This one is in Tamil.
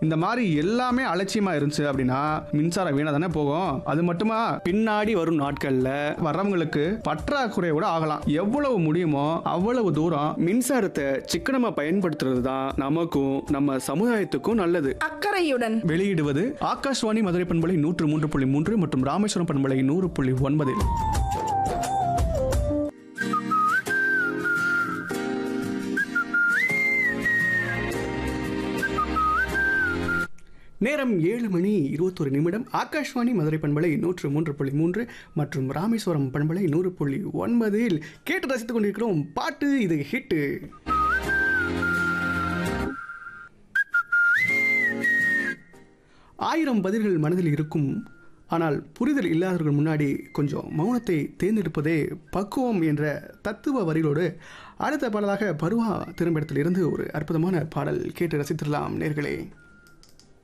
இந்த மாதிரி எல்லாமே அலட்சியமா இருந்துச்சு அப்படின்னா மின்சாரம் வீணா தானே போகும் அது மட்டுமா பின்னாடி வரும் நாட்கள்ல வர்றவங்களுக்கு பற்றாக்குறை கூட ஆகலாம் எவ்வளவு முடியுமோ அவ்வளவு தூரம் மின்சாரத்தை சிக்கனமா பயன்படுத்துறது தான் நமக்கும் நம்ம சமுதாயத்துக்கும் நல்லது அக்கறையுடன் வெளியிடுவது ஆகாஷ்வாணி மதுரை பண்பலை நூற்று மூன்று புள்ளி மூன்று மற்றும் ராமேஸ்வரம் பண்பலை நூறு புள்ளி ஒன்பதில் நேரம் ஏழு மணி இருபத்தொரு நிமிடம் ஆகாஷ்வாணி மதுரை பண்பலை நூற்று மூன்று புள்ளி மூன்று மற்றும் ராமேஸ்வரம் பண்பலை நூறு புள்ளி ஒன்பதில் கேட்டு ரசித்துக் கொண்டிருக்கிறோம் பாட்டு இது ஹிட்டு ஆயிரம் பதில்கள் மனதில் இருக்கும் ஆனால் புரிதல் இல்லாதவர்கள் முன்னாடி கொஞ்சம் மௌனத்தை தேர்ந்தெடுப்பதே பக்குவம் என்ற தத்துவ வரிகளோடு அடுத்த பாடலாக பருவா திரும்பிடத்திலிருந்து ஒரு அற்புதமான பாடல் கேட்டு ரசித்திடலாம் நேர்களே